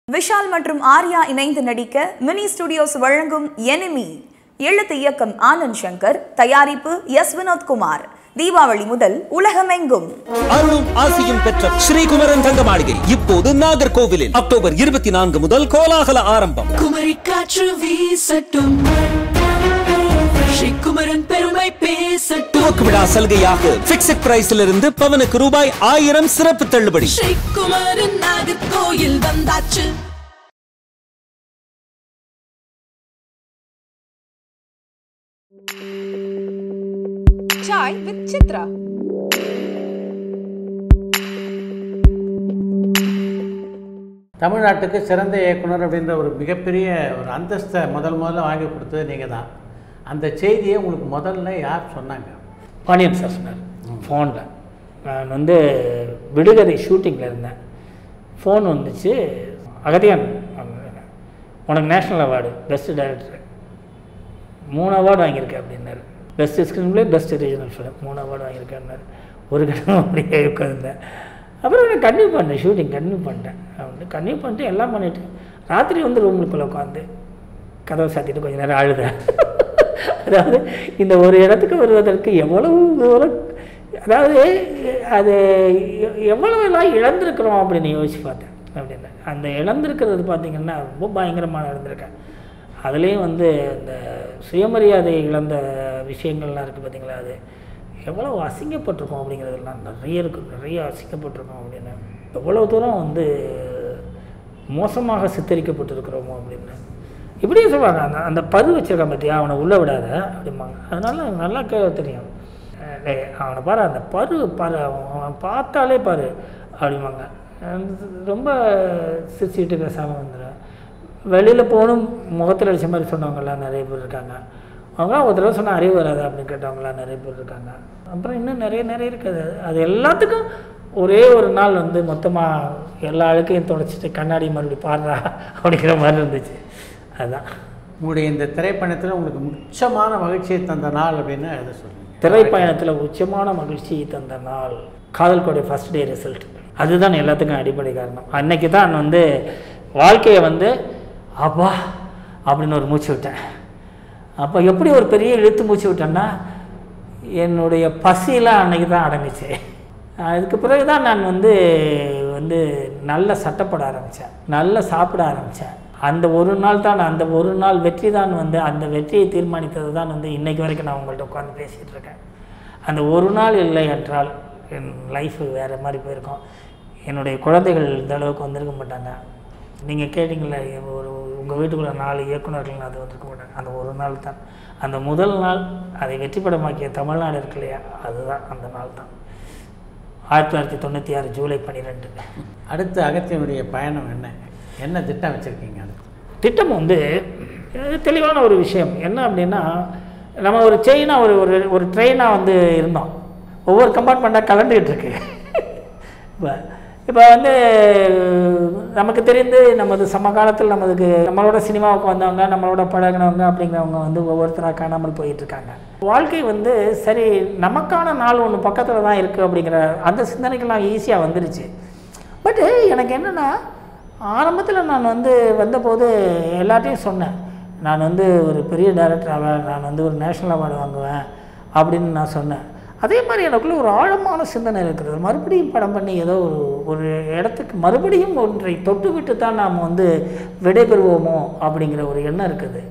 விஷால் மற்றும் ஆர்யா இணைந்து நடிக்க மினி ஸ்டுடியோஸ் வழங்கும் எனிமி எழுத்து இயக்கம் ஆனந்த் சங்கர் தயாரிப்பு எஸ் வினோத்குமார் தீபாவளி முதல் உலகமெங்கும் அருளும் ஆசியும் பெற்ற ஸ்ரீகுமரன் தங்க மாளிகை இப்போது நாகர்கோவிலில் அக்டோபர் இருபத்தி நான்கு முதல் கோலாகல ஆரம்பம் குமரி காற்று வீசட்டும் ஸ்ரீகுமரன் பெருமை பேசட்டும் துவக்கு விழா சலுகையாக பிக்ஸட் பிரைஸில் இருந்து பவனுக்கு ரூபாய் ஆயிரம் சிறப்பு தள்ளுபடி ஸ்ரீகுமரன் நாகர்கோயில் வந்தாச்சு சாய் வித் சித்ரா தமிழ்நாட்டுக்கு சிறந்த இயக்குனர் அப்படின்ற ஒரு மிகப்பெரிய ஒரு அந்தஸ்தை முதல் முதல்ல வாங்கி கொடுத்தது நீங்கள் தான் அந்த செய்தியை உங்களுக்கு முதல்ல யார் சொன்னாங்க பாண்டியன் சார் சொன்னார் ஃபோனில் நான் வந்து விடுகதை ஷூட்டிங்கில் இருந்தேன் ஃபோன் வந்துச்சு அகதியான் அவங்க, உனக்கு நேஷ்னல் அவார்டு பெஸ்ட் டைரக்டர் மூணு அவார்டு வாங்கியிருக்கேன் அப்படின்னாரு best screenplay best regional film மூணு அவார்டு வாங்கியிருக்கேன்னாரு ஒரு கட்டம் அப்படியே உட்காந்துருந்தேன் அப்புறம் நான் கன்டினியூ பண்ணேன் ஷூட்டிங் கன்டினியூ பண்ணிட்டேன் வந்து கன்டினியூ பண்ணிட்டு எல்லாம் பண்ணிவிட்டு ராத்திரி வந்து ரூமுக்குள்ளே உட்காந்து கதவை சாத்திட்டு கொஞ்ச நேரம் அழுதேன் அதாவது இந்த ஒரு இடத்துக்கு வருவதற்கு எவ்வளவு தூரம் அதாவது அது எ- எவ்வளவு எல்லாம் இழந்திருக்கிறோம் அப்படின்னு யோசிச்சு பார்த்தேன் அப்படின்னு அந்த இழந்திருக்கிறது பார்த்திங்கன்னா ரொம்ப பயங்கரமாக இழந்திருக்கேன் அதுலேயும் வந்து இந்த சுயமரியாதை இழந்த விஷயங்கள்லாம் இருக்குது பார்த்தீங்களா அது எவ்வளோ அசிங்கப்பட்டிருக்கோம் அப்படிங்கிறதெல்லாம் நிறைய இருக்குது நிறைய அசிங்கப்பட்டிருக்கோம் அப்படின்னு எவ்வளோ தூரம் வந்து மோசமாக சித்தரிக்கப்பட்டிருக்கிறோமோ அப்படின்னு இப்படியே சொல்லுவாங்க அந்த அந்த பரு வச்சிருக்கான் பார்த்தியா அவனை உள்ளே விடாத அப்படிம்பாங்க அதனால எனக்கு நல்லா கே தெரியும் அஹ் டேய், அவனை பாரு அந்த பரு பாரு அவன் அவன் பார்த்தாலே பாரு அப்படிம்பாங்க அஹ் ரொம்ப சிரிச்சுட்டு பேசாமல் வந்துடுறேன் வெளியில் போகணும் முகத்தில் அடிச்ச மாதிரி சொன்னவங்கலாம் நிறைய பேர் இருக்காங்க அவங்க ஒரு தடவை சொன்னால் அறிவு வராது அப்படின்னு கேட்டவங்களாம் நிறைய பேர் இருக்காங்க அப்புறம் இன்னும் நிறைய நிறைய இருக்குது அது எல்லாத்துக்கும் ஒரே ஒரு நாள் வந்து மொத்தமாக எல்லா அழுக்கையும் தொடச்சிட்டு கண்ணாடி மறுபடியும் பாடுறா அப்படிங்கிற மாதிரி இருந்துச்சு அதுதான் உங்களுடைய இந்த திரைப்பயணத்தில் உங்களுக்கு முச்சமான மகிழ்ச்சியை தந்த நாள் அப்படின்னு எதை சொல்லுவீங்க திரைப்பயணத்தில் உச்சமான மகிழ்ச்சி தந்த நாள் காதல் கோடை ஃபஸ்ட் டே ரிசல்ட் அதுதான் எல்லாத்துக்கும் அடிப்படை காரணம் அன்னைக்கு தான் வந்து வாழ்க்கையை வந்து அப்பா அப்படின்னு ஒரு மூச்சு விட்டேன் அப்போ எப்படி ஒரு பெரிய இழுத்து மூச்சு விட்டேன்னா என்னுடைய பசியெல்லாம் அன்னைக்கு தான் அடங்குச்சு அதுக்கு பிறகு தான் நான் வந்து வந்து நல்ல சட்டப்பட ஆரம்பித்தேன் நல்லா சாப்பிட ஆரம்பித்தேன் அந்த ஒரு நாள் தான் அந்த ஒரு நாள் வெற்றி தான் வந்து அந்த வெற்றியை தீர்மானித்தது தான் வந்து இன்னைக்கு வரைக்கும் நான் உங்கள்கிட்ட உட்காந்து பேசிகிட்டு இருக்கேன் அந்த ஒரு நாள் இல்லை என்றால் என் லைஃப் வேறு மாதிரி போயிருக்கும் என்னுடைய குழந்தைகள் இந்த அளவுக்கு வந்திருக்க மாட்டாங்க நீங்கள் கேட்டிங்களே ஒரு உங்கள் வீட்டுக்குள்ள நாலு இயக்குனர்கள் அது வந்திருக்க மாட்டாங்க அந்த ஒரு நாள் தான் அந்த முதல் நாள் அதை வெற்றி படமாக்கிய தமிழ்நாடு இருக்கு இல்லையா அதுதான் அந்த நாள் தான் ஆயிரத்தி தொள்ளாயிரத்தி தொண்ணூற்றி ஆறு ஜூலை பன்னிரெண்டு அடுத்து அகத்தியனுடைய பயணம் என்ன என்ன திட்டம் வச்சுருக்கீங்க அடுத்து திட்டம் வந்து இது தெளிவான ஒரு விஷயம் என்ன அப்படின்னா நம்ம ஒரு செயினாக ஒரு ஒரு ஒரு ட்ரெயினாக வந்து இருந்தோம் ஒவ்வொரு கம்பார்ட்மெண்ட்டாக கலந்துக்கிட்டு இருக்கு இப்போ இப்போ வந்து நமக்கு தெரிந்து நமது சமகாலத்தில் நமதுக்கு நம்மளோட சினிமாவுக்கு வந்தவங்க நம்மளோட பழகினவங்க அப்படிங்கிறவங்க வந்து ஒவ்வொருத்தராக காணாமல் போயிட்டு இருக்காங்க வாழ்க்கை வந்து சரி நமக்கான நாள் ஒன்று பக்கத்தில் தான் இருக்குது அப்படிங்கிற அந்த சிந்தனைகள்லாம் ஈஸியாக வந்துருச்சு பட்டு எனக்கு என்னென்னா ஆரம்பத்தில் நான் வந்து வந்தபோது எல்லாத்தையும் சொன்னேன் நான் வந்து ஒரு பெரிய டைரக்டர் ஆவேன் நான் வந்து ஒரு நேஷ்னல் அவார்டு வாங்குவேன் அப்படின்னு நான் சொன்னேன் அதே மாதிரி எனக்குள்ள ஒரு ஆழமான சிந்தனை இருக்கிறது மறுபடியும் படம் பண்ணி ஏதோ ஒரு ஒரு இடத்துக்கு மறுபடியும் ஒன்றை தொட்டு விட்டு தான் நாம் வந்து விடைபெறுவோமோ அப்படிங்கிற ஒரு எண்ணம் இருக்குது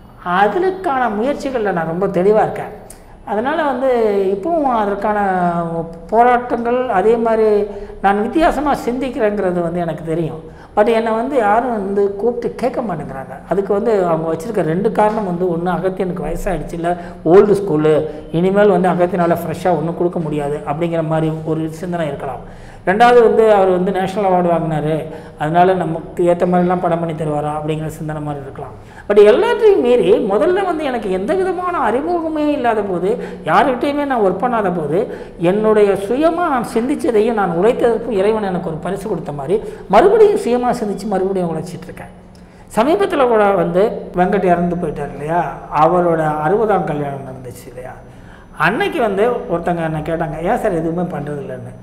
அதற்கான முயற்சிகளில் நான் ரொம்ப தெளிவாக இருக்கேன் அதனால் வந்து இப்பவும் அதற்கான போராட்டங்கள் அதே மாதிரி நான் வித்தியாசமாக சிந்திக்கிறேங்கிறது வந்து எனக்கு தெரியும் பட் என்னை வந்து யாரும் வந்து கூப்பிட்டு கேட்க மாட்டேங்கிறாங்க அதுக்கு வந்து அவங்க வச்சுருக்க ரெண்டு காரணம் வந்து ஒன்று அகத்தியனுக்கு வயசாகிடுச்சு இல்லை ஓல்டு ஸ்கூலு இனிமேல் வந்து அகத்தியனால் ஃப்ரெஷ்ஷாக ஒன்றும் கொடுக்க முடியாது அப்படிங்கிற மாதிரி ஒரு சிந்தனை இருக்கலாம் ரெண்டாவது வந்து அவர் வந்து நேஷ்னல் அவார்டு வாங்கினாரு அதனால நமக்கு ஏற்ற மாதிரிலாம் படம் பண்ணி தருவாரா அப்படிங்கிற சிந்தனை மாதிரி இருக்கலாம் பட் எல்லாத்தையும் மீறி முதல்ல வந்து எனக்கு எந்த விதமான அறிமுகமே இல்லாத போது யார்கிட்டையுமே நான் ஒர்க் பண்ணாத போது என்னுடைய சுயமாக நான் சிந்திச்சதையும் நான் உழைத்ததற்கும் இறைவன் எனக்கு ஒரு பரிசு கொடுத்த மாதிரி மறுபடியும் சுயமாக சிந்திச்சு மறுபடியும் உழைச்சிட்டு இருக்கேன் சமீபத்தில் கூட வந்து வெங்கட் இறந்து போயிட்டார் இல்லையா அவரோட அறுபதாம் கல்யாணம் நடந்துச்சு இல்லையா அன்னைக்கு வந்து ஒருத்தங்க என்ன கேட்டாங்க ஏன் சார் எதுவுமே பண்ணுறது இல்லைன்னு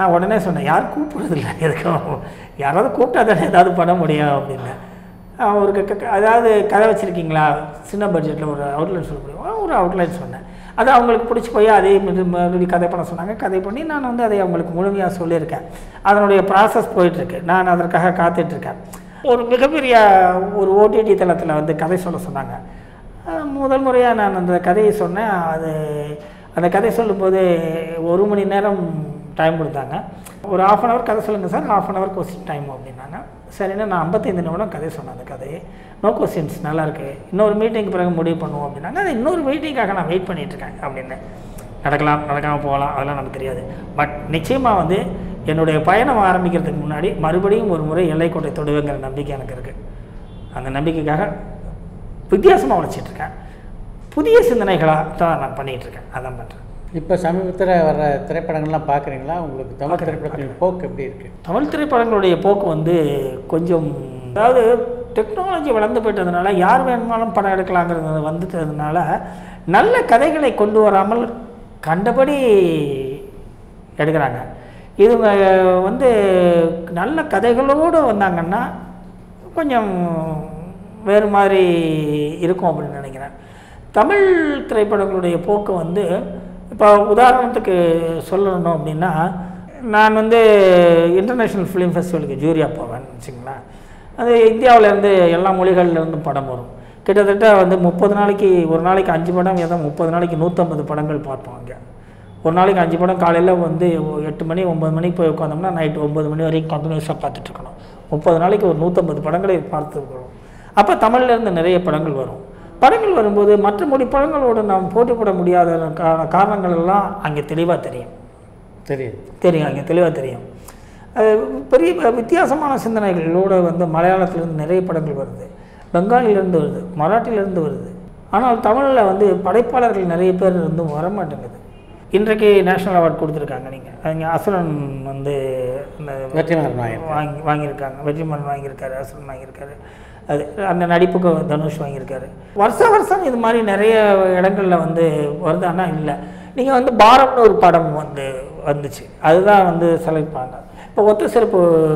நான் உடனே சொன்னேன் யாரும் கூப்பிடுறதில்ல எதுக்கும் யாராவது கூப்பிட்டா தானே ஏதாவது பண்ண முடியும் அப்படின்னு ஆஹ் ஒரு க- க- அதாவது கதை வச்சுருக்கீங்களா சின்ன பட்ஜெட்டில் ஒரு அவுட்லைன் சொல்ல முடியும் ஆ, ஒரு அவுட்லைன் சொன்னேன் அது அவங்களுக்கு பிடிச்சி போய் அதே மாதிரி மறுபடியும் கதை பண்ண சொன்னாங்க கதை பண்ணி நான் வந்து அதை அவங்களுக்கு முழுமையாக சொல்லியிருக்கேன் அதனுடைய ப்ராசஸ் போயிட்டுருக்கு நான் அதற்காக காத்துட்ருக்கேன் ஒரு மிகப்பெரிய ஒரு ஓடிடி தளத்தில் வந்து கதை சொல்ல சொன்னாங்க ஆஹ் முதல் முறையாக நான் அந்த கதையை சொன்னேன் அது அந்த கதை சொல்லும்போது ஒரு மணி நேரம் டைம் கொடுத்தாங்க ஒரு ஆஃப் அன் ஹவர் கதை சொல்லுங்கள் sir half an hour question time அப்படின்னாங்க சரின்னு நான் ஐம்பத்தைந்து நிமிடம் கதை சொன்னேன் அந்த கதையை நோ கொஸ்டின்ஸ் நல்லாயிருக்கு இன்னொரு மீட்டிங் பிறகு முடிவு பண்ணுவோம் அப்படின்னாங்க அது இன்னொரு மீட்டிங்காக நான் வெயிட் பண்ணிட்டு இருக்கேன் அப்படின்னு நடக்கலாம் நடக்காமல் போகலாம் அதெல்லாம் நமக்கு தெரியாது பட் நிச்சயமாக வந்து என்னுடைய பயணம் ஆரம்பிக்கிறதுக்கு முன்னாடி மறுபடியும் ஒரு முறை எல்லைக்கோட்டை தொடுவேங்கிற நம்பிக்கை எனக்கு இருக்குது அந்த நம்பிக்கைக்காக வித்தியாசமாக உழைச்சிட்ருக்கேன் புதிய சிந்தனைகளாக தான் நான் பண்ணிகிட்டு இருக்கேன் அதான் பண்ணுறேன் இப்போ சமீபத்தில் வர திரைப்படங்கள்லாம் பார்க்குறீங்களா உங்களுக்கு தமிழ் திரைப்படத்தின் போக்கு எப்படி இருக்குது தமிழ் திரைப்படங்களுடைய போக்கு வந்து கொஞ்சம் அதாவது டெக்னாலஜி வளர்ந்து போயிட்டதுனால யார் வேணுமானாலும் படம் எடுக்கலாங்கிறது வந்துட்டதுனால நல்ல கதைகளை கொண்டு வராமல் கண்டபடி எடுக்கிறாங்க இதுங்க வந்து நல்ல கதைகளோடு வந்தாங்கன்னா கொஞ்சம் வேறு மாதிரி இருக்கும் அப்படின்னு நினைக்கிறேன் தமிழ் திரைப்படங்களுடைய போக்கு வந்து இப்போ உதாரணத்துக்கு சொல்லணும் அப்படின்னா நான் வந்து இன்டர்நேஷ்னல் ஃபிலிம் ஃபெஸ்டிவலுக்கு ஜூரியாக போவேன் வச்சுங்களேன் அது இந்தியாவிலேருந்து எல்லா மொழிகள்லேருந்து படம் வரும் கிட்டத்தட்ட வந்து முப்பது நாளைக்கு ஒரு நாளைக்கு அஞ்சு படம் ஏதோ முப்பது நாளைக்கு நூற்றம்பது படங்கள் பார்ப்போம் அங்கே ஒரு நாளைக்கு அஞ்சு படம் காலையில் வந்து எட்டு மணி ஒம்பது மணிக்கு போய் உட்காந்தோம்னா நைட்டு ஒம்பது மணி வரைக்கும் கண்டினியூஸாக பார்த்துட்ருக்கணும் முப்பது நாளைக்கு ஒரு நூற்றம்பது படங்களை பார்த்துருக்கிறோம் அப்போ தமிழ்லேருந்து நிறைய படங்கள் வரும் படங்கள் வரும்போது மற்ற மொழி படங்களோடு நாம் போட்டி போட முடியாத கா- காரணங்கள் எல்லாம் அங்கே தெளிவாக தெரியும் தெரியுது தெரியும் அங்கே தெளிவாக தெரியும் அது பெரிய ப- வித்தியாசமான சிந்தனைகளோடு வந்து மலையாளத்திலேருந்து நிறைய படங்கள் வருது பெங்காலிலேருந்து வருது மராட்டியிலேருந்து வருது ஆனால் தமிழில் வந்து படைப்பாளர்கள் நிறைய பேர் வந்து வரமாட்டேங்குது இன்றைக்கு நேஷனல் அவார்ட் கொடுத்துருக்காங்க நீங்கள் அங்கே அசுரன் வந்து இந்த வெற்றிமாறன் நாயர். வாங்கி வாங்கியிருக்காங்க வெற்றிமாறன் வாங்கியிருக்காரு அசுரன் வாங்கியிருக்காரு அது அந்த நடிப்புக்கு தனுஷ் வாங்கியிருக்காரு வருஷ வருஷம் இது மாதிரி நிறைய இடங்கள்ல வந்து வருது ஆனால் இல்லை நீங்கள் வந்து பாரம்னு ஒரு படம் வந்து வந்துச்சு அதுதான் வந்து செலக்ட் பண்ணாங்க இப்போ ஒத்த சிறப்பு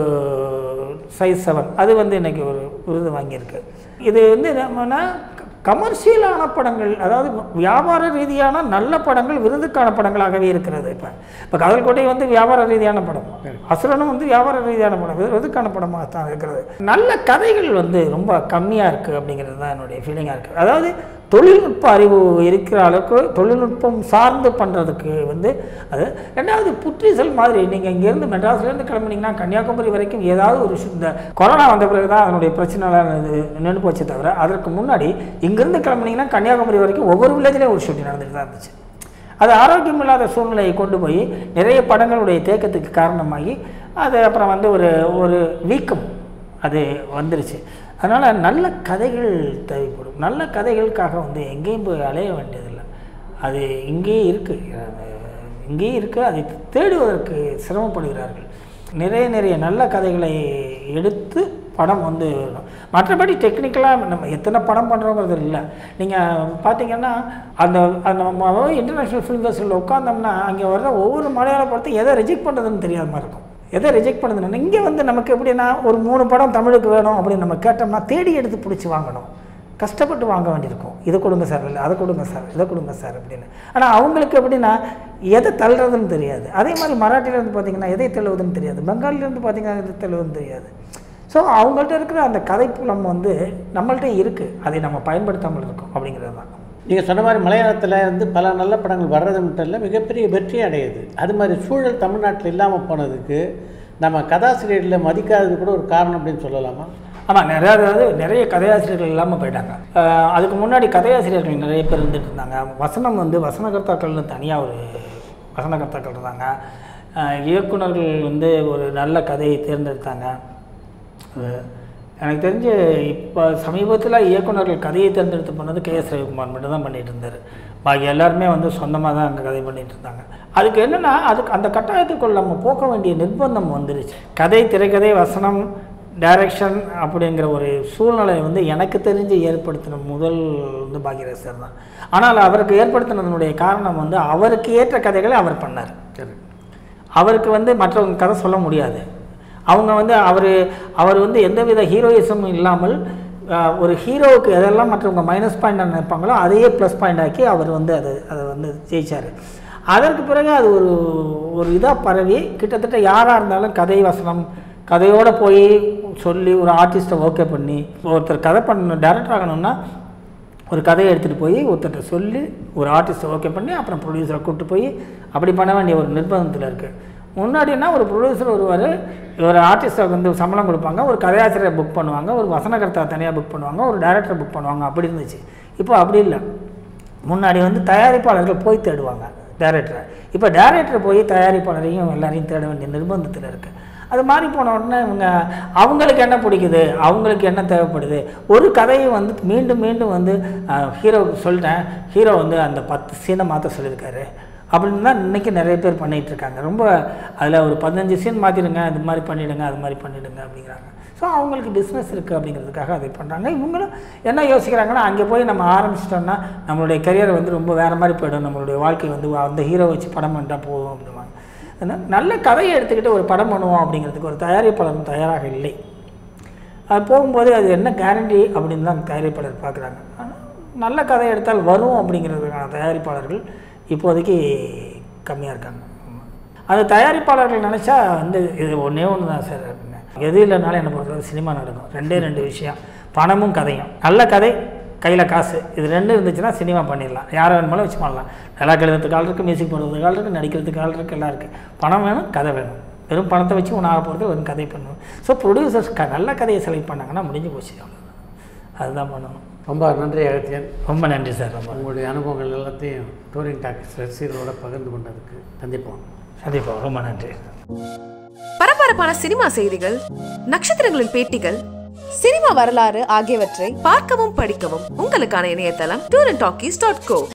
சைஸ் செவன் அது வந்து இன்னைக்கு ஒரு விருது வாங்கியிருக்கு இது வந்து என்னன்னா கமர்ஷியலான படங்கள் அதாவது வியாபார ரீதியான நல்ல படங்கள் விருதுக்கான படங்களாகவே இருக்கிறது இப்போ இப்போ காதல்கோட்டை வந்து வியாபார ரீதியான படம் அசுரனும் வந்து வியாபார ரீதியான படம் விரு- விருதுக்கான படமாக தான் இருக்கிறது நல்ல கதைகள் வந்து ரொம்ப கம்மியாக இருக்குது அப்படிங்கிறது தான் என்னுடைய ஃபீலிங்காக இருக்குது அதாவது தொழில்நுட்ப அறிவு இருக்கிற அளவுக்கு தொழில்நுட்பம் சார்ந்து பண்ணுறதுக்கு வந்து அது ரெண்டாவது புற்றீசல் மாதிரி நீங்கள் இங்கேருந்து மெட்ராஸ்லேருந்து கிளம்புனீங்கன்னா கன்னியாகுமரி வரைக்கும் ஏதாவது ஒரு விஷயம் இந்த கொரோனா வந்த பிறகு தான் அதனுடைய பிரச்சனைலாம் இது நின்று போச்சே தவிர அதற்கு முன்னாடி இங்கேருந்து கிளம்புனீங்கன்னா கன்னியாகுமரி வரைக்கும் ஒவ்வொரு வில்லேஜ்லேயும் ஒரு ஷூட்டிங் நடந்துட்டு தான் இருந்துச்சு அது ஆரோக்கியம் இல்லாத சூழ்நிலையை கொண்டு போய் நிறைய படங்களுடைய தேக்கத்துக்கு காரணமாகி அது அப்புறம் வந்து ஒரு ஒரு வீக்கம் அது வந்துருச்சு அதனால் நல்ல கதைகள் தேவைப்படும் நல்ல கதைகளுக்காக வந்து எங்கேயும் போய் அலைய வேண்டியதில்லை அது இங்கேயே இருக்குது இங்கேயே இருக்குது அதை தேடுவதற்கு சிரமப்படுகிறார்கள் நிறைய நிறைய நல்ல கதைகளை எடுத்து படம் வந்து வரும். மற்றபடி டெக்னிக்கலாக நம்ம எத்தனை படம் பண்ணுறோங்கிறது இல்லை நீங்கள் பார்த்தீங்கன்னா அந்த அந்த நம்ம இன்டர்நேஷ்னல் ஃபிலிம் ஃபெஸ்டிவலில் உட்காந்தோம்னா அங்கே வர்ற ஒவ்வொரு மலையாள படத்தையும் எதை ரிஜெக்ட் பண்ணுறதுன்னு தெரியாத மாதிரி இருக்கும் எதை ரிஜெக்ட் பண்ணுதுன்னு இங்கே வந்து நமக்கு எப்படின்னா ஒரு மூணு படம் தமிழுக்கு வேணும் அப்படின்னு நம்ம கேட்டோம்னா தேடி எடுத்து பிடிச்சி வாங்கணும் கஷ்டப்பட்டு வாங்க வேண்டியிருக்கும் இதை கொடுங்க சார் இல்லை அதை கொடுங்க சார் இதை கொடுங்க சார் அப்படின்னு ஆனால் அவங்களுக்கு எப்படின்னா எதை தள்ளுறதுன்னு தெரியாது அதே மாதிரி மராட்டியிலேருந்து பார்த்தீங்கன்னா எதை தள்ளுவதுன்னு தெரியாது பெங்காலிலேருந்து பார்த்தீங்கன்னா எதை தள்ளுவதுன்னு தெரியாது ஸோ அவங்கள்ட்ட இருக்கிற அந்த கதைப்புலம் வந்து நம்மள்ட்ட இருக்குது அதை நம்ம பயன்படுத்தாமல் இருக்கோம் அப்படிங்கிறது தான் நீங்கள் சொன்ன மாதிரி மலையாளத்தில் வந்து பல நல்ல படங்கள் வர்றது மட்டும் இல்லை மிகப்பெரிய வெற்றி அடையுது அது மாதிரி சூழல் தமிழ்நாட்டில் இல்லாமல் போனதுக்கு நம்ம கதாசிரியர்களை மதிக்காதது கூட ஒரு காரணம் அப்படின்னு சொல்லலாமா ஆமாம் நிறையா அதாவது நிறைய கதையாசிரியர்கள் இல்லாமல் போயிட்டாங்க அஹ் அதுக்கு முன்னாடி கதையாசிரியர்கள் நிறைய பேர் இருந்துட்டு இருந்தாங்க வசனம் வந்து வசனகர்த்தாக்கள்னு தனியாக ஒரு வசனகர்த்தாக்கள் இருந்தாங்க அஹ் இயக்குனர்கள் வந்து ஒரு நல்ல கதையை தேர்ந்தெடுத்தாங்க அஹ் எனக்கு தெரிஞ்சு இப்போ சமீபத்தில் இயக்குனர்கள் கதையை தேர்ந்தெடுத்து பண்ணது கே எஸ் ரவிக்குமார் மட்டும் தான் பண்ணிட்டு இருந்தார் பாக்கி எல்லாருமே வந்து சொந்தமாக தான் அங்கே கதை பண்ணிட்டு இருந்தாங்க அதுக்கு என்னென்னா அதுக்கு அந்த கட்டாயத்துக்குள் நம்ம போக வேண்டிய நிர்பந்தம் வந்துருச்சு கதை திரைக்கதை வசனம் டைரக்ஷன் அப்படிங்கிற ஒரு சூழ்நிலை வந்து எனக்கு தெரிஞ்சு ஏற்படுத்தின முதல் வந்து பாக்யராஜ் சார் தான் ஆனால் அவருக்கு ஏற்படுத்தினதனுடைய காரணம் வந்து அவருக்கு ஏற்ற கதைகளை அவர் பண்ணார் அவருக்கு வந்து மற்றவங்க கதை சொல்ல முடியாது அவங்க வந்து அவர் அவர் வந்து எந்தவித ஹீரோயிசமும் இல்லாமல் ஆஹ், ஒரு ஹீரோவுக்கு எதெல்லாம் மற்றவங்க மைனஸ் பாயிண்ட் நினைப்பாங்களோ அதையே ப்ளஸ் பாயிண்ட் ஆக்கி அவர் வந்து அதை அதை வந்து ஜெயிச்சார் அதற்கு பிறகு அது ஒரு ஒரு இதாக பரவி கிட்டத்தட்ட யாராக இருந்தாலும் கதை வசனம் கதையோடு போய் சொல்லி ஒரு ஆர்டிஸ்ட்டை ஓகே பண்ணி ஒருத்தர் கதை பண்ணணும் டேரக்டர் ஆகணும்னா ஒரு கதையை எடுத்துகிட்டு போய் ஒருத்தர்கிட்ட சொல்லி ஒரு ஆர்டிஸ்ட்டை ஓகே பண்ணி அப்புறம் ப்ரொடியூசரை கூப்பிட்டு போய் அப்படி பண்ண வேண்டிய ஒரு நிர்பந்தத்தில் இருக்குது முன்னாடினா ஒரு ப்ரொடியூசர் வருவார் ஒரு ஆர்டிஸ்ட்டை வந்து சம்பளம் கொடுப்பாங்க ஒரு கதையாசிரியரை புக் பண்ணுவாங்க ஒரு வசனகர்த்தா தனியாக புக் பண்ணுவாங்க ஒரு டைரக்டரை புக் பண்ணுவாங்க அப்படி இருந்துச்சு இப்போ அப்படி இல்லை முன்னாடி வந்து தயாரிப்பாளர்கள் போய் தேடுவாங்க டைரக்டரை இப்போ டைரக்டர் போய் தயாரிப்பாளரையும் எல்லாரையும் தேட வேண்டிய நிர்பந்தத்தில் இருக்குது அது மாறி போன உடனே இவங்க அவங்களுக்கு என்ன பிடிக்குது அவங்களுக்கு என்ன தேவைப்படுது ஒரு கதையை வந்து மீண்டும் மீண்டும் வந்து ஹீரோவுக்கு சொல்லிட்டேன் ஹீரோ வந்து அந்த பத்து சீனை மாற்ற சொல்லியிருக்காரு அப்படின்னு தான் இன்றைக்கி நிறைய பேர் பண்ணிகிட்டு இருக்காங்க ரொம்ப அதில் ஒரு பதினஞ்சு சீன் மாற்றிடுங்க அது மாதிரி பண்ணிவிடுங்க அது மாதிரி பண்ணிவிடுங்க அப்படிங்கிறாங்க ஸோ அவங்களுக்கு பிஸ்னஸ் இருக்குது அப்படிங்கிறதுக்காக அதை பண்ணுறாங்க இவங்களும் என்ன யோசிக்கிறாங்கன்னா அங்கே போய் நம்ம ஆரம்பிச்சிட்டோம்னா நம்மளுடைய கரியர் வந்து ரொம்ப வேறு மாதிரி போயிடும் நம்மளுடைய வாழ்க்கை வந்து அந்த ஹீரோ வச்சு படம் பண்ணிட்டா போதும் அப்படிவாங்க அதனால் நல்ல கதையை எடுத்துக்கிட்டு ஒரு படம் பண்ணுவோம் அப்படிங்கிறதுக்கு ஒரு தயாரிப்பாளரும் தயாராக இல்லை அது போகும்போது அது என்ன கேரண்டி அப்படின்னு தான் தயாரிப்பாளர் பார்க்குறாங்க ஆனால் நல்ல கதை எடுத்தால் வரும் அப்படிங்கிறதுக்கான தயாரிப்பாளர்கள் இப்போதைக்கு கம்மியாக இருக்காங்க ஆமா. அது தயாரிப்பாளர்கள் நினச்சா வந்து இது ஒன்றே ஒன்று தான் சார் அப்படின்னு எது இல்லைனாலும் என்ன பொறுத்தவரை சினிமா நடக்கும் ரெண்டே ரெண்டு விஷயம் பணமும் கதையும் நல்ல கதை கையில் காசு இது ரெண்டும் இருந்துச்சுன்னா சினிமா பண்ணிடலாம் யாரை வேணுமாலும் வச்சு பண்ணலாம் நல்லா எழுதுறதுக்கு ஆள் இருக்குது மியூசிக் போடுறதுக்கு ஆள் இருக்குது நடிக்கிறதுக்கு ஆள் இருக்குது எல்லாம் இருக்குது பணம் வேணும் கதை வேணும் வெறும் பணத்தை வச்சு ஒன்று ஆக போகிறது வெறும் கதை பண்ணுவோம் ஸோ ப்ரொடியூசர்ஸ் க நல்ல கதையை செலக்ட் பண்ணாங்கன்னா முடிஞ்சு போச்சு அவ்வளவுதான். அதுதான் பண்ணணும் ரொம்ப நன்றி அகத்தியன் ரொம்ப நன்றி சார் ரொம்ப உங்களுடைய அனுபவங்கள் எல்லாத்தையும் டூரிங் டாக்கிஸ் ரசிகர்களோட பகிர்ந்து கொண்டதுக்கு சந்திப்போம் கண்டிப்பாக ரொம்ப நன்றி பரபரப்பான சினிமா செய்திகள் நட்சத்திரங்களின் பேட்டிகள் சினிமா வரலாறு ஆகியவற்றை பார்க்கவும் படிக்கவும் உங்களுக்கான இணையதளம் tour and talkies dot go